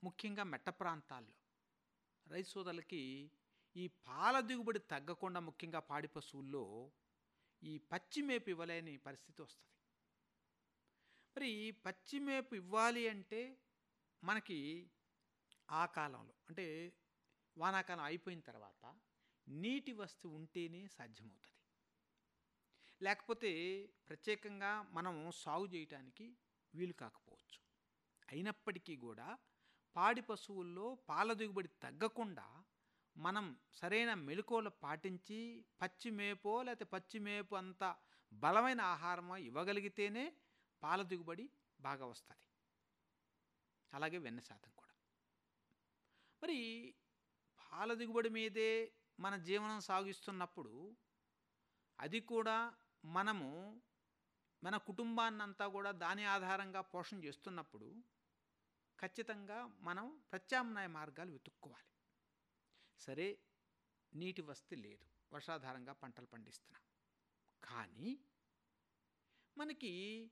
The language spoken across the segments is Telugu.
ముఖ్యంగా మెట్ట ప్రాంతాల్లో రైతు సోదరులకి ఈ పాల దిగుబడి తగ్గకుండా ముఖ్యంగా పాడి పశువుల్లో ఈ పచ్చి మేపు ఇవ్వలేని పరిస్థితి వస్తుంది మరి ఈ పచ్చి మేపు ఇవ్వాలి అంటే మనకి ఆ కాలంలో అంటే వానాకాలం అయిపోయిన తర్వాత నీటి వస్తు ఉంటేనే సాధ్యమవుతుంది లేకపోతే ప్రత్యేకంగా మనం సాగు చేయటానికి వీలు కాకపోవచ్చు అయినప్పటికీ కూడా పాడి పశువుల్లో పాల దిగుబడి తగ్గకుండా మనం సరైన మెలకువలు పాటించి పచ్చి మేపో లేకపోతే పచ్చి మేపు అంత బలమైన ఆహారమో ఇవ్వగలిగితేనే పాల దిగుబడి బాగా వస్తుంది అలాగే వెన్న శాతం కూడా మరి పాల దిగుబడి మీదే మన జీవనం సాగిస్తున్నప్పుడు అది కూడా మనము మన కుటుంబాన్నంతా కూడా దాని ఆధారంగా పోషణ చేస్తున్నప్పుడు ఖచ్చితంగా మనం ప్రత్యామ్నాయ మార్గాలు వెతుక్కోవాలి సరే నీటి వస్తే లేదు వర్షాధారంగా పంటలు పండిస్తున్నాం కానీ మనకి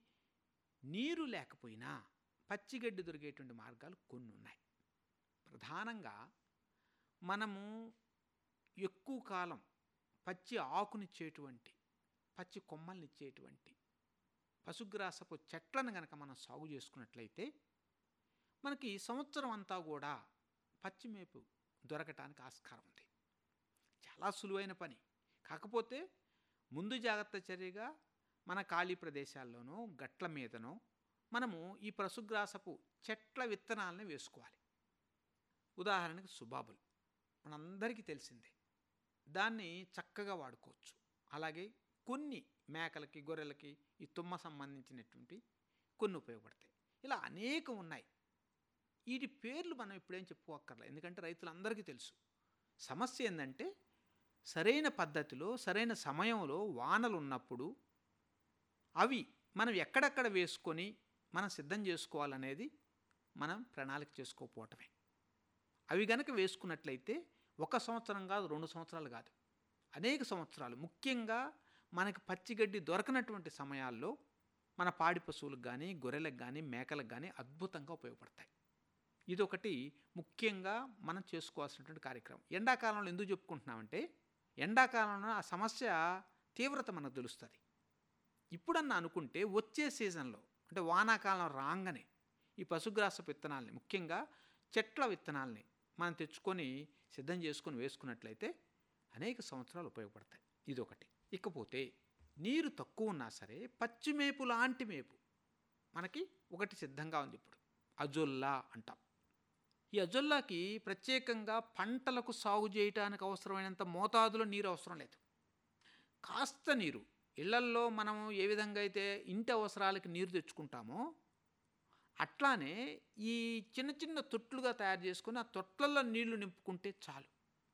నీరు లేకపోయినా పచ్చిగడ్డి దొరికేటువంటి మార్గాలు కొన్ని ఉన్నాయి ప్రధానంగా మనము ఎక్కువ కాలం పచ్చి ఆకునిచ్చేటువంటి పచ్చి కొమ్మల్నిచ్చేటువంటి పశుగ్రాసపు చెట్లను కనుక మనం సాగు చేసుకున్నట్లయితే మనకి సంవత్సరం అంతా కూడా పచ్చిమేపు దొరకటానికి ఆస్కారం ఉంది చాలా సులువైన పని కాకపోతే ముందు జాగ్రత్త చర్యగా మన ఖాళీ ప్రదేశాల్లోనో గట్ల మీదనో మనము ఈ పశుగ్రాసపు చెట్ల విత్తనాలని వేసుకోవాలి ఉదాహరణకు సుబాబుల్ మనందరికీ తెలిసిందే దాన్ని చక్కగా వాడుకోవచ్చు అలాగే కొన్ని మేకలకి గొర్రెలకి ఈ తుమ్మ సంబంధించినటువంటి కొన్ని ఉపయోగపడతాయి ఇలా అనేకం ఉన్నాయి వీటి పేర్లు మనం ఇప్పుడేం చెప్పుకోక్కర్లేదు ఎందుకంటే రైతులందరికీ తెలుసు సమస్య ఏంటంటే సరైన పద్ధతిలో సరైన సమయంలో వానలు ఉన్నప్పుడు అవి మనం ఎక్కడెక్కడ వేసుకొని మనం సిద్ధం చేసుకోవాలనేది మనం ప్రణాళిక చేసుకోకపోవటమే అవి గనక వేసుకున్నట్లయితే ఒక సంవత్సరం కాదు రెండు సంవత్సరాలు కాదు అనేక సంవత్సరాలు ముఖ్యంగా మనకి పచ్చిగడ్డి దొరకనటువంటి సమయాల్లో మన పాడి పశువులకు కానీ గొర్రెలకు కానీ మేకలకు కానీ అద్భుతంగా ఉపయోగపడతాయి ఇదొకటి ముఖ్యంగా మనం చేసుకోవాల్సినటువంటి కార్యక్రమం ఎండాకాలంలో ఎందుకు చెప్పుకుంటున్నామంటే ఎండాకాలంలో ఆ సమస్య తీవ్రత మనకు తెలుస్తుంది ఇప్పుడన్నా అనుకుంటే వచ్చే సీజన్లో అంటే వానాకాలం రాగానే ఈ పశుగ్రాస విత్తనాలని ముఖ్యంగా చెట్ల విత్తనాలని మనం తెచ్చుకొని సిద్ధం చేసుకొని వేసుకున్నట్లయితే అనేక సంవత్సరాలు ఉపయోగపడతాయి ఇదొకటి ఇకపోతే నీరు తక్కువ ఉన్నా సరే పచ్చి మేపు లాంటి మేపు మనకి ఒకటి సిద్ధంగా ఉంది ఇప్పుడు అజొల్లా అంటాం ఈ అజొల్లాకి ప్రత్యేకంగా పంటలకు సాగు చేయడానికి అవసరమైనంత మోతాదులో నీరు అవసరం లేదు కాస్త నీరు ఇళ్లల్లో మనం ఏ విధంగా అయితే ఇంటి అవసరాలకి నీరు తెచ్చుకుంటామో అట్లానే ఈ చిన్న చిన్న తొట్లుగా తయారు చేసుకుని ఆ తొట్లలో నీళ్లు నింపుకుంటే చాలు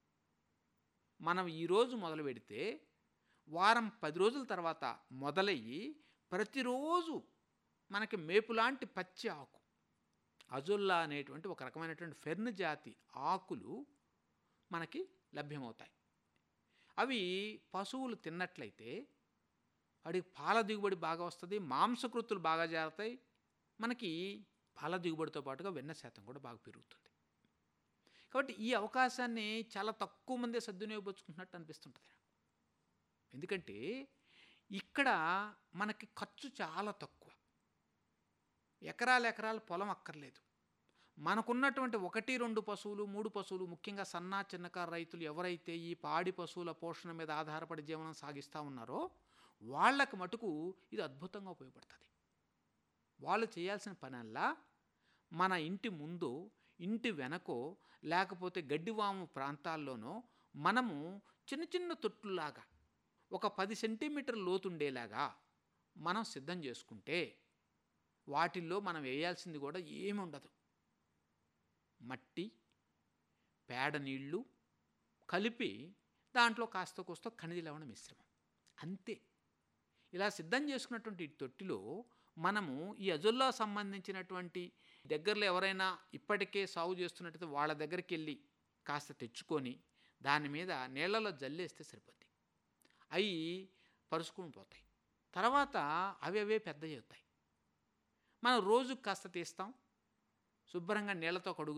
మనం ఈరోజు మొదలు పెడితే వారం పది రోజుల తర్వాత మొదలయ్యి ప్రతిరోజు మనకి మేపులాంటి పచ్చి ఆకు అజుల్లా అనేటువంటి ఒక రకమైనటువంటి ఫెర్న్ జాతి ఆకులు మనకి లభ్యమవుతాయి అవి పశువులు తిన్నట్లయితే వాడికి పాల దిగుబడి బాగా వస్తుంది మాంసకృతులు బాగా చేరతాయి మనకి పాల దిగుబడితో పాటుగా వెన్న శాతం కూడా బాగా పెరుగుతుంది కాబట్టి ఈ అవకాశాన్ని చాలా తక్కువ మందే సద్వినియోగపరుచుకుంటున్నట్టు అనిపిస్తుంటుంది నాకు ఎందుకంటే ఇక్కడ మనకి ఖర్చు చాలా తక్కువ ఎకరాల ఎకరాల పొలం అక్కర్లేదు మనకున్నటువంటి ఒకటి రెండు పశువులు మూడు పశువులు ముఖ్యంగా సన్నా చిన్నకారు రైతులు ఎవరైతే ఈ పాడి పశువుల పోషణ మీద ఆధారపడి జీవనం సాగిస్తూ ఉన్నారో వాళ్ళకి మటుకు ఇది అద్భుతంగా ఉపయోగపడుతుంది వాళ్ళు చేయాల్సిన పనల్లా మన ఇంటి ముందు ఇంటి వెనకో లేకపోతే గడ్డివాము ప్రాంతాల్లోనో మనము చిన్న చిన్న తొట్టులాగా ఒక పది సెంటీమీటర్ లోతుండేలాగా మనం సిద్ధం చేసుకుంటే వాటిల్లో మనం వేయాల్సింది కూడా ఏమి ఉండదు మట్టి పేడ నీళ్ళు కలిపి దాంట్లో కాస్త కోస్త ఖనిజ లవణ మిశ్రమం అంతే ఇలా సిద్ధం చేసుకున్నటువంటి ఈ తొట్టిలో మనము ఈ అజొల్లా సంబంధించినటువంటి దగ్గరలో ఎవరైనా ఇప్పటికే సాగు చేస్తున్నట్టయితే వాళ్ళ దగ్గరికి వెళ్ళి కాస్త తెచ్చుకొని దాని మీద నీళ్ళలో జల్లేస్తే సరిపోద్ది అవి పరుచుకుని పోతాయి తర్వాత అవి అవే పెద్దవి అవుతాయి మనం రోజు కాస్త తీస్తాం శుభ్రంగా నీళ్ళతో కడుగు